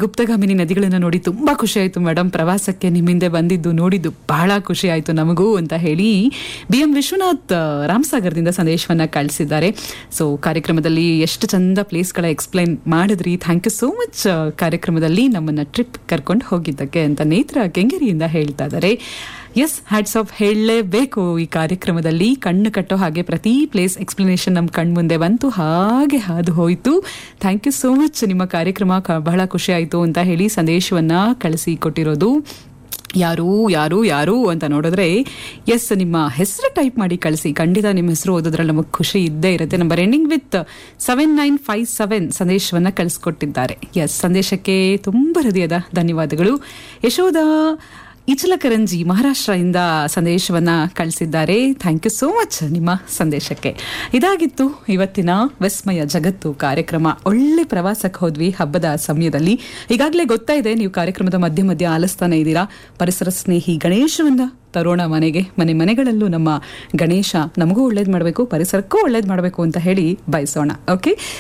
ಗುಪ್ತಗಾಮಿನಿ ನದಿಗಳನ್ನು ನೋಡಿ ತುಂಬಾ ಖುಷಿ ಆಯ್ತು ಮೇಡಮ್ ಪ್ರವಾಸಕ್ಕೆ ನಿಮ್ಮಿಂದ ಬಂದಿದ್ದು ನೋಡಿದ್ದು ಬಹಳ ಖುಷಿ ಆಯ್ತು ನಮಗೂ ಅಂತ ಹೇಳಿ ಬಿ ಎಂ ವಿಶ್ವನಾಥ್ ಆ, ರಾಮಸಾಗರದಿಂದ ಸಂದೇಶವನ್ನ ಕಳಿಸಿದ್ದಾರೆ ಸೊ ಕಾರ್ಯಕ್ರಮದಲ್ಲಿ ಎಷ್ಟು ಚಂದ ಪ್ಲೇಸ್ಗಳ ಎಕ್ಸ್ಪ್ಲೈನ್ ಮಾಡಿದ್ರಿ ಥ್ಯಾಂಕ್ ಯು ಸೋ ಮಚ್ ಕಾರ್ಯಕ್ರಮದಲ್ಲಿ ನಮ್ಮನ್ನ ಟ್ರಿಪ್ ಕರ್ಕೊಂಡು ಹೋಗಿದ್ದಕ್ಕೆ ಅಂತ ನೇತ್ರ ಕೆಂಗೇರಿಯಿಂದ ಹೇಳ್ತಾ ಇದ್ದಾರೆ ಎಸ್ ಹ್ಯಾಟ್ಸ್ ಆಫ್ ಹೇಳಲೇಬೇಕು ಈ ಕಾರ್ಯಕ್ರಮದಲ್ಲಿ ಕಣ್ಣು ಕಟ್ಟೋ ಹಾಗೆ ಪ್ರತಿ ಪ್ಲೇಸ್ ಎಕ್ಸ್ಪ್ಲನೇಷನ್ ನಮ್ಮ ಕಣ್ಣು ಮುಂದೆ ಬಂತು ಹಾಗೆ ಹಾದು ಹೋಯಿತು ಥ್ಯಾಂಕ್ ಯು ಸೋ ಮಚ್ ನಿಮ್ಮ ಕಾರ್ಯಕ್ರಮ ಕ- ಬಹಳ ಖುಷಿ ಆಯಿತು ಅಂತ ಹೇಳಿ ಸಂದೇಶವನ್ನ ಕಳಿಸಿ ಕೊಟ್ಟಿರೋದು ಯಾರು ಯಾರು ಯಾರು ಅಂತ ನೋಡಿದ್ರೆ ಎಸ್ ನಿಮ್ಮ ಹೆಸರು ಟೈಪ್ ಮಾಡಿ ಕಳಿಸಿ ಖಂಡಿತ ನಿಮ್ಮ ಹೆಸರು ಓದೋದ್ರಲ್ಲಿ ನಮಗೆ ಖುಷಿ ಇದ್ದೇ ಇರುತ್ತೆ number ending with seven nine five seven ಸಂದೇಶವನ್ನ ಕಳಿಸ್ಕೊಟ್ಟಿದ್ದಾರೆ ಎಸ್ ಸಂದೇಶಕ್ಕೆ ತುಂಬ ಹೃದಯದ ಧನ್ಯವಾದಗಳು ಯಶೋಧ ಇಚಲಕರಂಜಿ ಮಹಾರಾಷ್ಟ್ರದಿಂದ ಸಂದೇಶವನ್ನ ಕಳಿಸಿದ್ದಾರೆ ಥ್ಯಾಂಕ್ ಯು ಸೋ ಮಚ್ ನಿಮ್ಮ ಸಂದೇಶಕ್ಕೆ ಇದಾಗಿತ್ತು ಇವತ್ತಿನ ವಿಸ್ಮಯ ಜಗತ್ತು ಕಾರ್ಯಕ್ರಮ ಒಳ್ಳೆ ಪ್ರವಾಸಕ್ಕೆ ಹೋದ್ವಿ ಹಬ್ಬದ ಸಮಯದಲ್ಲಿ ಈಗಾಗಲೇ ಗೊತ್ತಾ ಇದೆ ನೀವು ಕಾರ್ಯಕ್ರಮದ ಮಧ್ಯ ಮಧ್ಯ ಆಲಿಸ್ತಾನೆ ಇದ್ದೀರಾ ಪರಿಸರ ಸ್ನೇಹಿ ಗಣೇಶವನ್ನ ತರೋಣ ಮನೆಗೆ ಮನೆ ಮನೆಗಳಲ್ಲೂ ನಮ್ಮ ಗಣೇಶ ನಮಗೂ ಒಳ್ಳೇದು ಮಾಡಬೇಕು ಪರಿಸರಕ್ಕೂ ಒಳ್ಳೇದು ಮಾಡಬೇಕು ಅಂತ ಹೇಳಿ ಬಯಸೋಣ ಓಕೆ